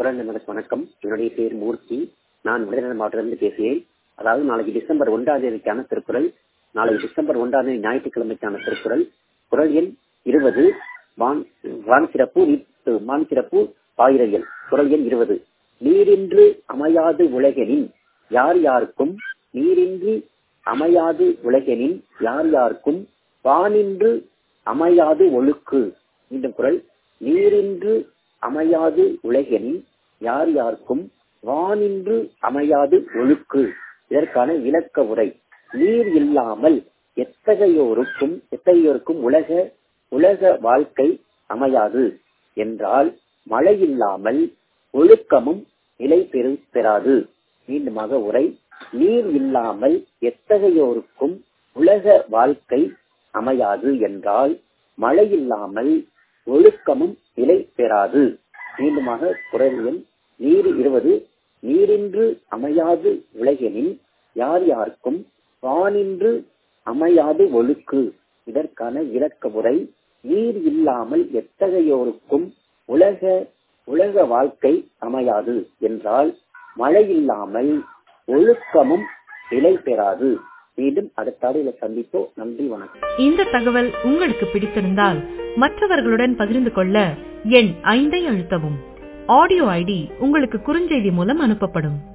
குரல் நண்பர்களுக்கு வணக்கம் என்னுடைய பேர் மூர்த்தி நான் விருதுநகர் மாவட்டத்திலிருந்து பேசுகிறேன் அதாவது நாளைக்கு டிசம்பர் ஒன்றாம் தேதிக்கான திருக்குறள் நாளைக்கு டிசம்பர் ஒன்றாம் தேதி ஞாயிற்றுக்கிழமைக்கான திருக்குறள் குரல் எண் இருபது வான் வான் சிறப்பு நீட்டு மான் சிறப்பு பாயிரவியல் குரல் எண் இருபது நீரின்று அமையாது உலகெனின் யார் யாருக்கும் நீரின்றி அமையாது உலகெனின் யார் யாருக்கும் வானின்று அமையாது ஒழுக்கு மீண்டும் குரல் நீரின்று அமையாது உலகெனின் யார் யாருக்கும் வானின்று அமையாது ஒழுக்கு இதற்கான விளக்க உரை நீர் இல்லாமல் எத்தகையோருக்கும் எத்தகையோருக்கும் உலக உலக வாழ்க்கை அமையாது என்றால் மழை இல்லாமல் ஒழுக்கமும் நிலை பெறு பெறாது மீண்டுமாக உரை நீர் இல்லாமல் எத்தகையோருக்கும் உலக வாழ்க்கை அமையாது என்றால் மழை இல்லாமல் ஒழுக்கமும் நிலை பெறாது மீண்டுமாக குரல் எண் நீர் இருபது நீரின்று அமையாது உலகெனின் யார் யாருக்கும் வானின்று அமையாது ஒழுக்கு இதற்கான விளக்க உரை நீர் இல்லாமல் எத்தகையோருக்கும் உலக உலக வாழ்க்கை அமையாது என்றால் மழை இல்லாமல் ஒழுக்கமும் நிலை பெறாது மீண்டும் அடுத்த ஆடியில சந்திப்போம் நன்றி வணக்கம் இந்த தகவல் உங்களுக்கு பிடித்திருந்தால் மற்றவர்களுடன் பகிர்ந்து கொள்ள எண் ஐந்தை அழுத்தவும் ஆடியோ ஐடி உங்களுக்கு குறுஞ்செய்தி மூலம் அனுப்பப்படும்